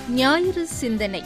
ஞாயிறு சிந்தனை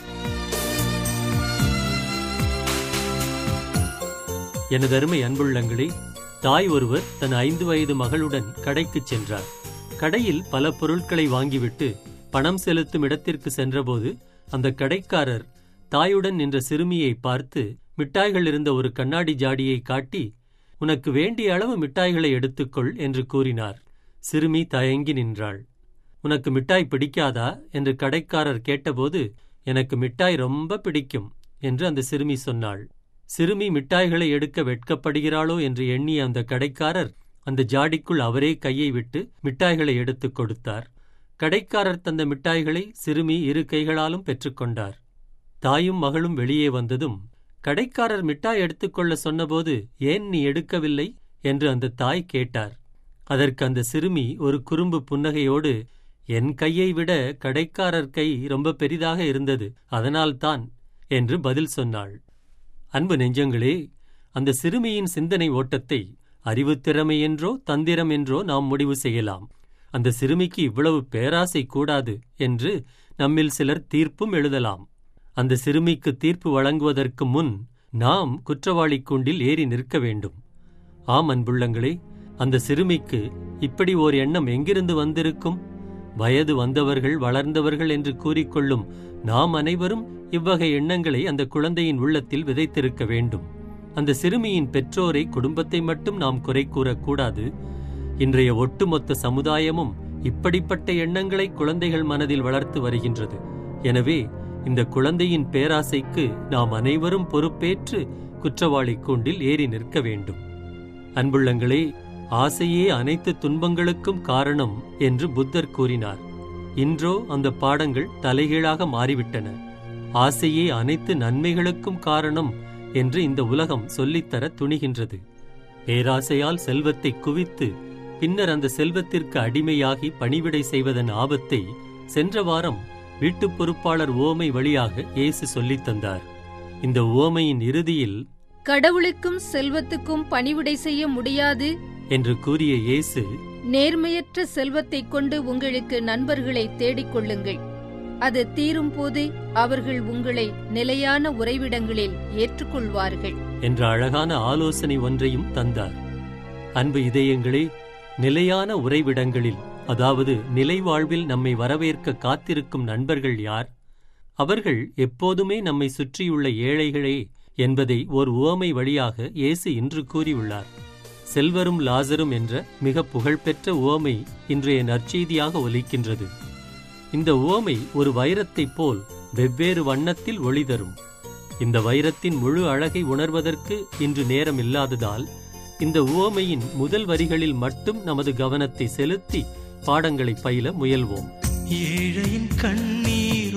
எனதருமை அன்புள்ளங்களே தாய் ஒருவர் தன் ஐந்து வயது மகளுடன் கடைக்குச் சென்றார் கடையில் பல பொருட்களை வாங்கிவிட்டு பணம் செலுத்தும் இடத்திற்கு சென்றபோது அந்த கடைக்காரர் தாயுடன் நின்ற சிறுமியை பார்த்து மிட்டாய்கள் இருந்த ஒரு கண்ணாடி ஜாடியை காட்டி உனக்கு வேண்டிய அளவு மிட்டாய்களை எடுத்துக்கொள் என்று கூறினார் சிறுமி தயங்கி நின்றாள் உனக்கு மிட்டாய் பிடிக்காதா என்று கடைக்காரர் கேட்டபோது எனக்கு மிட்டாய் ரொம்ப பிடிக்கும் என்று அந்த சிறுமி சொன்னாள் சிறுமி மிட்டாய்களை எடுக்க வெட்கப்படுகிறாளோ என்று எண்ணிய அந்த கடைக்காரர் அந்த ஜாடிக்குள் அவரே கையை விட்டு மிட்டாய்களை எடுத்துக் கொடுத்தார் கடைக்காரர் தந்த மிட்டாய்களை சிறுமி இரு கைகளாலும் பெற்றுக்கொண்டார் தாயும் மகளும் வெளியே வந்ததும் கடைக்காரர் மிட்டாய் எடுத்துக்கொள்ள சொன்னபோது ஏன் நீ எடுக்கவில்லை என்று அந்த தாய் கேட்டார் அதற்கு அந்த சிறுமி ஒரு குறும்பு புன்னகையோடு என் கையை விட கடைக்காரர் கை ரொம்ப பெரிதாக இருந்தது அதனால்தான் என்று பதில் சொன்னாள் அன்பு நெஞ்சங்களே அந்த சிறுமியின் சிந்தனை ஓட்டத்தை அறிவுத்திறமை என்றோ தந்திரம் என்றோ நாம் முடிவு செய்யலாம் அந்த சிறுமிக்கு இவ்வளவு பேராசை கூடாது என்று நம்மில் சிலர் தீர்ப்பும் எழுதலாம் அந்த சிறுமிக்கு தீர்ப்பு வழங்குவதற்கு முன் நாம் குற்றவாளி கூண்டில் ஏறி நிற்க வேண்டும் ஆம் அன்புள்ளங்களே அந்த சிறுமிக்கு இப்படி ஓர் எண்ணம் எங்கிருந்து வந்திருக்கும் வயது வந்தவர்கள் வளர்ந்தவர்கள் என்று கூறிக்கொள்ளும் நாம் அனைவரும் இவ்வகை எண்ணங்களை அந்த குழந்தையின் உள்ளத்தில் விதைத்திருக்க வேண்டும் அந்த சிறுமியின் பெற்றோரை குடும்பத்தை மட்டும் நாம் குறை கூறக்கூடாது இன்றைய ஒட்டுமொத்த சமுதாயமும் இப்படிப்பட்ட எண்ணங்களை குழந்தைகள் மனதில் வளர்த்து வருகின்றது எனவே இந்த குழந்தையின் பேராசைக்கு நாம் அனைவரும் பொறுப்பேற்று குற்றவாளி கூண்டில் ஏறி நிற்க வேண்டும் அன்புள்ளங்களே ஆசையே அனைத்து துன்பங்களுக்கும் காரணம் என்று புத்தர் கூறினார் இன்றோ அந்த பாடங்கள் தலைகீழாக மாறிவிட்டன ஆசையே அனைத்து நன்மைகளுக்கும் காரணம் என்று இந்த உலகம் சொல்லித்தர துணிகின்றது பேராசையால் செல்வத்தை குவித்து பின்னர் அந்த செல்வத்திற்கு அடிமையாகி பணிவிடை செய்வதன் ஆபத்தை சென்ற வாரம் வீட்டுப் பொறுப்பாளர் ஓமை வழியாக இயேசு சொல்லித் தந்தார் இந்த ஓமையின் இறுதியில் கடவுளுக்கும் செல்வத்துக்கும் பணிவிடை செய்ய முடியாது என்று கூறிய இயேசு நேர்மையற்ற செல்வத்தைக் கொண்டு உங்களுக்கு நண்பர்களை தேடிக் கொள்ளுங்கள் அது தீரும் போது அவர்கள் உங்களை நிலையான உறைவிடங்களில் ஏற்றுக்கொள்வார்கள் என்ற அழகான ஆலோசனை ஒன்றையும் தந்தார் அன்பு இதயங்களே நிலையான உறைவிடங்களில் அதாவது நிலை வாழ்வில் நம்மை வரவேற்க காத்திருக்கும் நண்பர்கள் யார் அவர்கள் எப்போதுமே நம்மை சுற்றியுள்ள ஏழைகளே என்பதை ஓர் உவமை வழியாக இயேசு இன்று கூறியுள்ளார் செல்வரும் லாசரும் என்ற மிக புகழ்பெற்ற உவமை இன்றைய நற்செய்தியாக ஒலிக்கின்றது இந்த உவமை ஒரு வைரத்தைப் போல் வெவ்வேறு வண்ணத்தில் ஒளி தரும் இந்த வைரத்தின் முழு அழகை உணர்வதற்கு இன்று நேரம் இல்லாததால் இந்த உவமையின் முதல் வரிகளில் மட்டும் நமது கவனத்தை செலுத்தி பாடங்களை பயில முயல்வோம் ஏழையின் கண்ணீர்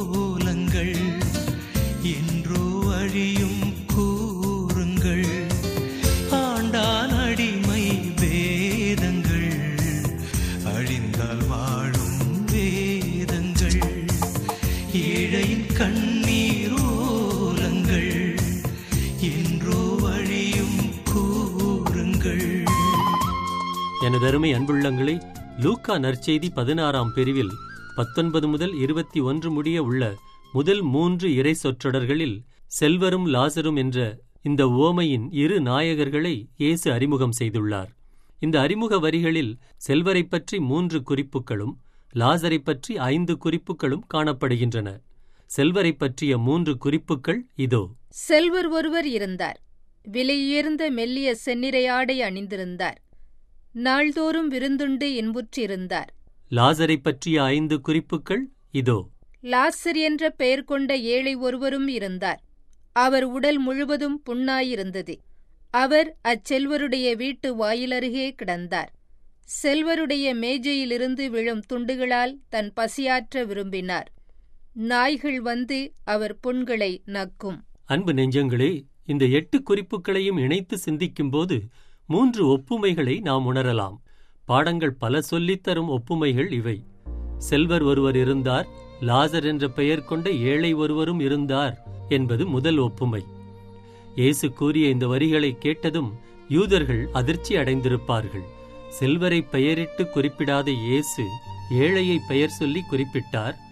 ஓலங்கள் என்றோ அழியும் கூறுங்கள் ஆண்டான் அடிமை வேதங்கள் அழிந்தால் வாழும் வேதங்கள் ஏழையின் கண்ணீர் ஓலங்கள் என்றோ அழியும் கூறுங்கள் எனதருமை அன்புள்ளங்களே லூக்கா நற்செய்தி பதினாறாம் பிரிவில் பத்தொன்பது முதல் இருபத்தி ஒன்று முடிய உள்ள முதல் மூன்று இறை சொற்றொடர்களில் செல்வரும் லாசரும் என்ற இந்த ஓமையின் இரு நாயகர்களை இயேசு அறிமுகம் செய்துள்ளார் இந்த அறிமுக வரிகளில் செல்வரைப் பற்றி மூன்று குறிப்புகளும் லாசரைப் பற்றி ஐந்து குறிப்புகளும் காணப்படுகின்றன செல்வரைப் பற்றிய மூன்று குறிப்புகள் இதோ செல்வர் ஒருவர் இருந்தார் விலையுயர்ந்த மெல்லிய செந்நிறை ஆடை அணிந்திருந்தார் நாள்தோறும் விருந்துண்டு இன்புற்றிருந்தார் லாசரைப் பற்றிய ஐந்து குறிப்புகள் இதோ லாசர் என்ற பெயர் கொண்ட ஏழை ஒருவரும் இருந்தார் அவர் உடல் முழுவதும் புண்ணாயிருந்தது அவர் அச்செல்வருடைய வீட்டு வாயிலருகே கிடந்தார் செல்வருடைய மேஜையிலிருந்து விழும் துண்டுகளால் தன் பசியாற்ற விரும்பினார் நாய்கள் வந்து அவர் புண்களை நக்கும் அன்பு நெஞ்சங்களே இந்த எட்டு குறிப்புகளையும் இணைத்து சிந்திக்கும்போது மூன்று ஒப்புமைகளை நாம் உணரலாம் பாடங்கள் பல சொல்லித்தரும் ஒப்புமைகள் இவை செல்வர் ஒருவர் இருந்தார் லாசர் என்ற பெயர் கொண்ட ஏழை ஒருவரும் இருந்தார் என்பது முதல் ஒப்புமை இயேசு கூறிய இந்த வரிகளை கேட்டதும் யூதர்கள் அதிர்ச்சி அடைந்திருப்பார்கள் செல்வரை பெயரிட்டு குறிப்பிடாத இயேசு ஏழையை பெயர் சொல்லி குறிப்பிட்டார்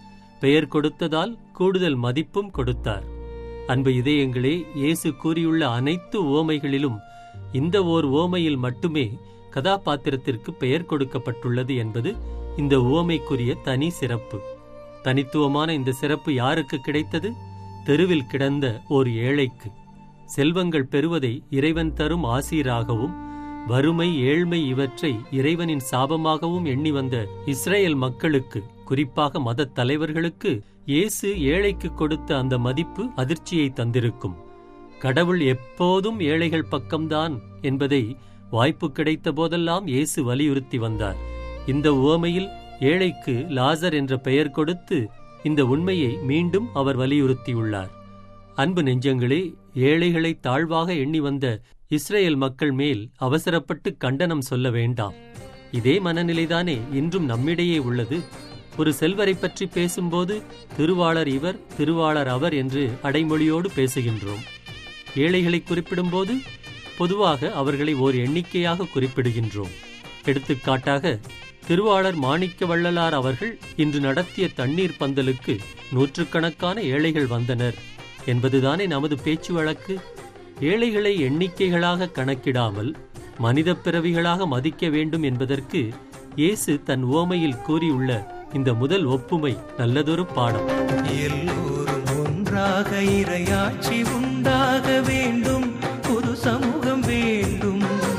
பெயர் கொடுத்ததால் கூடுதல் மதிப்பும் கொடுத்தார் அன்பு இதயங்களே இயேசு கூறியுள்ள அனைத்து ஓமைகளிலும் இந்த ஓர் ஓமையில் மட்டுமே கதாபாத்திரத்திற்கு பெயர் கொடுக்கப்பட்டுள்ளது என்பது இந்த ஓமைக்குரிய தனி சிறப்பு தனித்துவமான இந்த சிறப்பு யாருக்கு கிடைத்தது தெருவில் கிடந்த ஓர் ஏழைக்கு செல்வங்கள் பெறுவதை இறைவன் தரும் ஆசீராகவும் வறுமை ஏழ்மை இவற்றை இறைவனின் சாபமாகவும் எண்ணி வந்த இஸ்ரேல் மக்களுக்கு குறிப்பாக மத தலைவர்களுக்கு இயேசு ஏழைக்கு கொடுத்த அந்த மதிப்பு அதிர்ச்சியை தந்திருக்கும் கடவுள் எப்போதும் ஏழைகள் பக்கம்தான் என்பதை வாய்ப்பு கிடைத்த போதெல்லாம் இயேசு வலியுறுத்தி வந்தார் இந்த உவமையில் ஏழைக்கு லாசர் என்ற பெயர் கொடுத்து இந்த உண்மையை மீண்டும் அவர் வலியுறுத்தியுள்ளார் அன்பு நெஞ்சங்களே ஏழைகளை தாழ்வாக எண்ணி வந்த இஸ்ரேல் மக்கள் மேல் அவசரப்பட்டு கண்டனம் சொல்ல வேண்டாம் இதே மனநிலைதானே இன்றும் நம்மிடையே உள்ளது ஒரு செல்வரை பற்றி பேசும்போது திருவாளர் இவர் திருவாளர் அவர் என்று அடைமொழியோடு பேசுகின்றோம் ஏழைகளை குறிப்பிடும்போது பொதுவாக அவர்களை ஓர் எண்ணிக்கையாக குறிப்பிடுகின்றோம் எடுத்துக்காட்டாக திருவாளர் மாணிக்க வள்ளலார் அவர்கள் இன்று நடத்திய தண்ணீர் பந்தலுக்கு நூற்றுக்கணக்கான ஏழைகள் வந்தனர் என்பதுதானே நமது பேச்சு வழக்கு ஏழைகளை எண்ணிக்கைகளாக கணக்கிடாமல் மனித பிறவிகளாக மதிக்க வேண்டும் என்பதற்கு இயேசு தன் உவமையில் கூறியுள்ள இந்த முதல் ஒப்புமை நல்லதொரு பாடம் எல்லோரும் ஒன்றாக இரையாட்சி உண்டாக வேண்டும் ஒரு சமூகம் வேண்டும்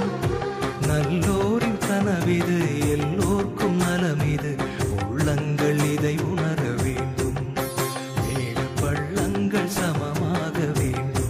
நல்லோரின் கனவிது எல்லோர்க்கும் நலமிது உள்ளங்கள் இதை உணர வேண்டும் மேடு பள்ளங்கள் சமமாக வேண்டும்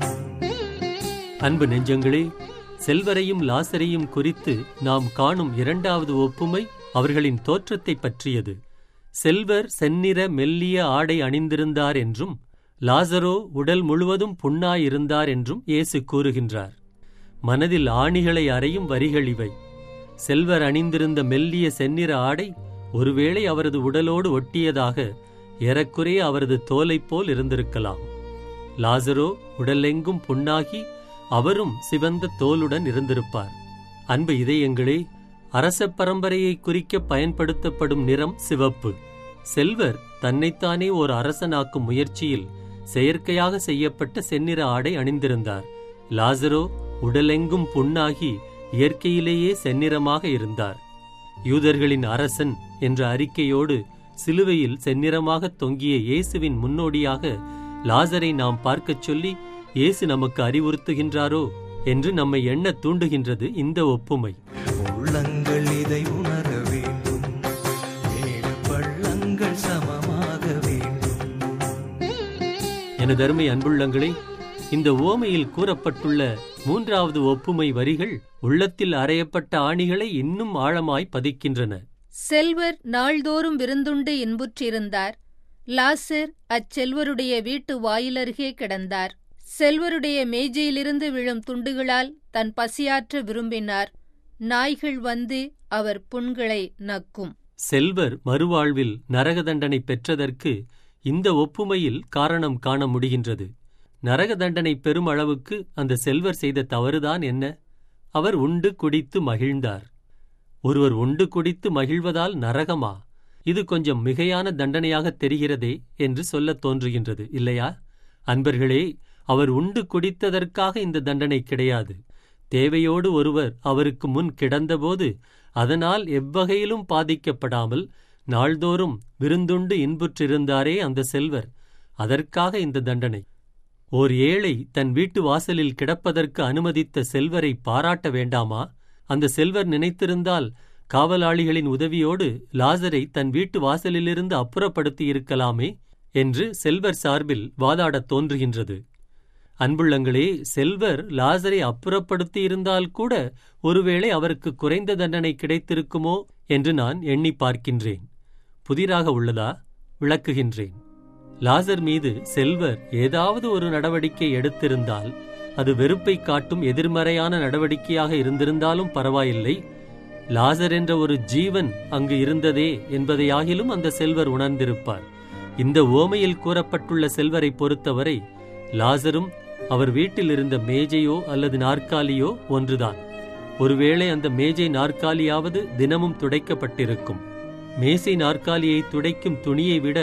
அன்பு நெஞ்சங்களே செல்வரையும் லாசரையும் குறித்து நாம் காணும் இரண்டாவது ஒப்புமை அவர்களின் தோற்றத்தை பற்றியது செல்வர் செந்நிற மெல்லிய ஆடை அணிந்திருந்தார் என்றும் லாசரோ உடல் முழுவதும் புண்ணாயிருந்தார் என்றும் இயேசு கூறுகின்றார் மனதில் ஆணிகளை அறையும் வரிகள் இவை செல்வர் அணிந்திருந்த மெல்லிய செந்நிற ஆடை ஒருவேளை அவரது உடலோடு ஒட்டியதாக ஏறக்குறைய அவரது தோலைப் போல் இருந்திருக்கலாம் லாசரோ உடலெங்கும் புண்ணாகி அவரும் சிவந்த தோலுடன் இருந்திருப்பார் அன்பு இதயங்களே அரச பரம்பரையை குறிக்க பயன்படுத்தப்படும் நிறம் சிவப்பு செல்வர் தன்னைத்தானே ஓர் அரசனாக்கும் முயற்சியில் செயற்கையாக செய்யப்பட்ட செந்நிற ஆடை அணிந்திருந்தார் லாசரோ உடலெங்கும் புண்ணாகி இயற்கையிலேயே செந்நிறமாக இருந்தார் யூதர்களின் அரசன் என்ற அறிக்கையோடு சிலுவையில் செந்நிறமாக தொங்கிய இயேசுவின் முன்னோடியாக லாசரை நாம் பார்க்கச் சொல்லி இயேசு நமக்கு அறிவுறுத்துகின்றாரோ என்று நம்மை எண்ண தூண்டுகின்றது இந்த ஒப்புமை உள்ளங்கள் இதை உணர வேண்டும் மேடு பள்ளங்கள் சமமாக வேண்டும் எனதருமை அன்புள்ளங்களே இந்த ஓமையில் கூறப்பட்டுள்ள மூன்றாவது ஒப்புமை வரிகள் உள்ளத்தில் அறையப்பட்ட ஆணிகளை இன்னும் ஆழமாய் பதிக்கின்றன செல்வர் நாள்தோறும் விருந்துண்டு இன்புற்றிருந்தார் லாசர் அச்செல்வருடைய வீட்டு வாயிலருகே கிடந்தார் செல்வருடைய மேஜையிலிருந்து விழும் துண்டுகளால் தன் பசியாற்ற விரும்பினார் நாய்கள் வந்து அவர் புண்களை நக்கும் செல்வர் மறுவாழ்வில் நரக தண்டனை பெற்றதற்கு இந்த ஒப்புமையில் காரணம் காண முடிகின்றது நரக தண்டனை பெறும் அளவுக்கு அந்த செல்வர் செய்த தவறுதான் என்ன அவர் உண்டு குடித்து மகிழ்ந்தார் ஒருவர் உண்டு குடித்து மகிழ்வதால் நரகமா இது கொஞ்சம் மிகையான தண்டனையாக தெரிகிறதே என்று சொல்லத் தோன்றுகின்றது இல்லையா அன்பர்களே அவர் உண்டு குடித்ததற்காக இந்த தண்டனை கிடையாது தேவையோடு ஒருவர் அவருக்கு முன் கிடந்தபோது அதனால் எவ்வகையிலும் பாதிக்கப்படாமல் நாள்தோறும் விருந்துண்டு இன்புற்றிருந்தாரே அந்த செல்வர் அதற்காக இந்த தண்டனை ஓர் ஏழை தன் வீட்டு வாசலில் கிடப்பதற்கு அனுமதித்த செல்வரை பாராட்ட வேண்டாமா அந்த செல்வர் நினைத்திருந்தால் காவலாளிகளின் உதவியோடு லாசரை தன் வீட்டு வாசலிலிருந்து அப்புறப்படுத்தி இருக்கலாமே என்று செல்வர் சார்பில் வாதாடத் தோன்றுகின்றது அன்புள்ளங்களே செல்வர் லாசரை அப்புறப்படுத்தி இருந்தால் கூட ஒருவேளை அவருக்கு குறைந்த தண்டனை கிடைத்திருக்குமோ என்று நான் எண்ணி பார்க்கின்றேன் புதிராக உள்ளதா விளக்குகின்றேன் லாசர் மீது செல்வர் ஏதாவது ஒரு நடவடிக்கை எடுத்திருந்தால் அது வெறுப்பை காட்டும் எதிர்மறையான நடவடிக்கையாக இருந்திருந்தாலும் பரவாயில்லை லாசர் என்ற ஒரு ஜீவன் அங்கு இருந்ததே என்பதையாகிலும் அந்த செல்வர் உணர்ந்திருப்பார் இந்த ஓமையில் கூறப்பட்டுள்ள செல்வரை பொறுத்தவரை லாசரும் அவர் வீட்டில் இருந்த மேஜையோ அல்லது நாற்காலியோ ஒன்றுதான் ஒருவேளை அந்த மேஜை நாற்காலியாவது தினமும் துடைக்கப்பட்டிருக்கும் மேசை நாற்காலியை துடைக்கும் துணியை விட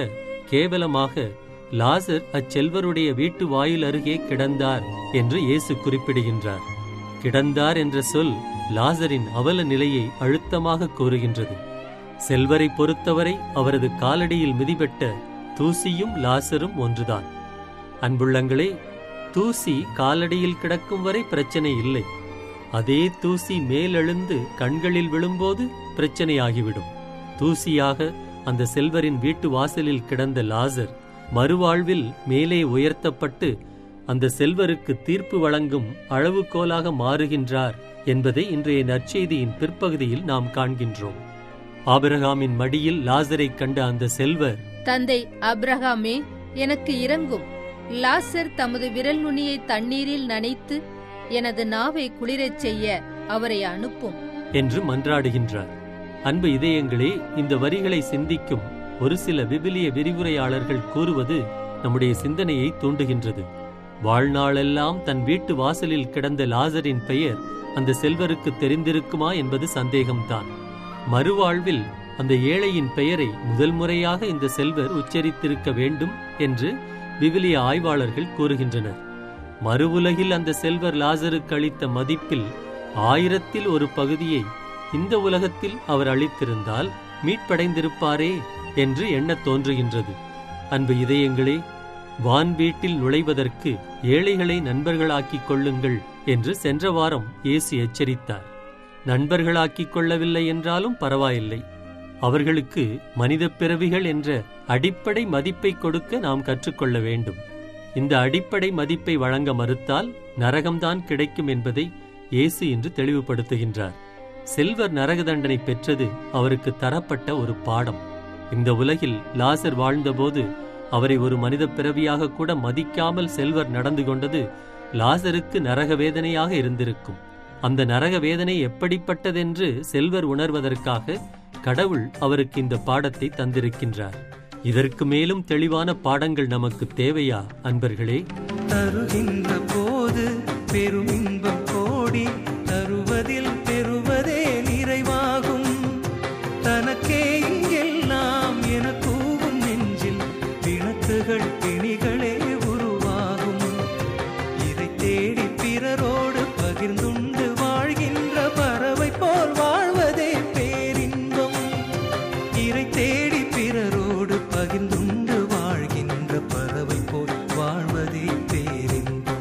கேவலமாக லாசர் அச்செல்வருடைய வீட்டு வாயில் அருகே கிடந்தார் என்று இயேசு குறிப்பிடுகின்றார் கிடந்தார் என்ற சொல் லாசரின் அவல நிலையை அழுத்தமாக கூறுகின்றது செல்வரை பொறுத்தவரை அவரது காலடியில் மிதிபட்ட தூசியும் லாசரும் ஒன்றுதான் அன்புள்ளங்களே தூசி காலடியில் கிடக்கும் வரை பிரச்சனை இல்லை அதே தூசி மேலெழுந்து கண்களில் விழும்போது பிரச்சனையாகிவிடும் தூசியாக அந்த செல்வரின் வீட்டு வாசலில் கிடந்த லாசர் மறுவாழ்வில் மேலே உயர்த்தப்பட்டு அந்த செல்வருக்கு தீர்ப்பு வழங்கும் அளவுகோலாக மாறுகின்றார் என்பதை இன்றைய நற்செய்தியின் பிற்பகுதியில் நாம் காண்கின்றோம் ஆபிரகாமின் மடியில் லாசரைக் கண்ட அந்த செல்வர் தந்தை அப்ரஹாமே எனக்கு இறங்கும் லாசர் தமது விரல் நுனியை தண்ணீரில் நனைத்து எனது நாவை குளிரச் செய்ய அவரை அனுப்பும் என்று மன்றாடுகின்றார் அன்பு இதயங்களே இந்த வரிகளை சிந்திக்கும் ஒரு சில விபிலிய விரிவுரையாளர்கள் கூறுவது நம்முடைய சிந்தனையை தூண்டுகின்றது வாழ்நாளெல்லாம் தன் வீட்டு வாசலில் கிடந்த லாசரின் பெயர் அந்த செல்வருக்கு தெரிந்திருக்குமா என்பது சந்தேகம்தான் மறுவாழ்வில் அந்த ஏழையின் பெயரை முதல் முறையாக இந்த செல்வர் உச்சரித்திருக்க வேண்டும் என்று விவிலிய ஆய்வாளர்கள் கூறுகின்றனர் மறுவுலகில் அந்த செல்வர் லாசருக்கு அளித்த மதிப்பில் ஆயிரத்தில் ஒரு பகுதியை இந்த உலகத்தில் அவர் அளித்திருந்தால் மீட்படைந்திருப்பாரே என்று எண்ணத் தோன்றுகின்றது அன்பு இதயங்களே வான் வீட்டில் நுழைவதற்கு ஏழைகளை நண்பர்களாக்கிக் கொள்ளுங்கள் என்று சென்ற வாரம் இயேசு எச்சரித்தார் நண்பர்களாக்கிக் கொள்ளவில்லை என்றாலும் பரவாயில்லை அவர்களுக்கு மனிதப் பிறவிகள் என்ற அடிப்படை மதிப்பை கொடுக்க நாம் கற்றுக்கொள்ள வேண்டும் இந்த அடிப்படை மதிப்பை வழங்க மறுத்தால் நரகம்தான் கிடைக்கும் என்பதை இயேசு இன்று தெளிவுபடுத்துகின்றார் செல்வர் நரக தண்டனை பெற்றது அவருக்கு தரப்பட்ட ஒரு பாடம் இந்த உலகில் லாசர் வாழ்ந்தபோது அவரை ஒரு மனித பிறவியாக கூட மதிக்காமல் செல்வர் நடந்து கொண்டது லாசருக்கு நரக வேதனையாக இருந்திருக்கும் அந்த நரக வேதனை எப்படிப்பட்டதென்று செல்வர் உணர்வதற்காக கடவுள் அவருக்கு இந்த பாடத்தை தந்திருக்கின்றார் இதற்கு மேலும் தெளிவான பாடங்கள் நமக்கு தேவையா அன்பர்களே தருகின்ற போது பெருமின்பம் கோடி தருவதில் பெறுவதே நிறைவாகும் தனக்கே எல்லாம் என கூவும் நெஞ்சில் பிணக்குகள் பிணிகளே உருவாகும் இதை தேடி பிறரோடு பகிர்ந்துண்டு வாழ்கின்ற பறவை போல் வாழ்வதே பேரின்பம் இறை தேடி பிறரோடு பகிர்ந்துண்டு வாழ்கின்ற பறவை போல் வாழ்வதே பேரின்பம்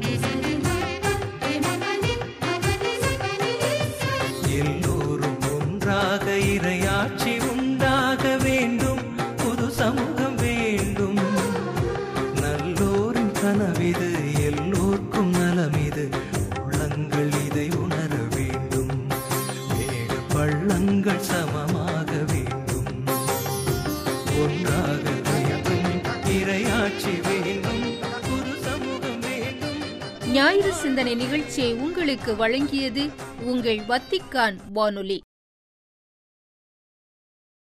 எல்லோரும் ஒன்றாக இறையாட்சி உண்டாக வேண்டும் புது சமூகம் வேண்டும் நல்லோரின் கனவிது எல்லோர்க்கும் நலமிது உள்ளங்கள் இதை உணர வேண்டும் மேடு பள்ளங்கள் சமமாக வேண்டும் ஒன்றாக வேண்டும் இறையாட்சி வேண்டும் புது சமூகம் வேண்டும் ஞாயிறு சிந்தனை நிகழ்ச்சியை உங்களுக்கு வழங்கியது உங்கள் வத்திக்கான் வானொலி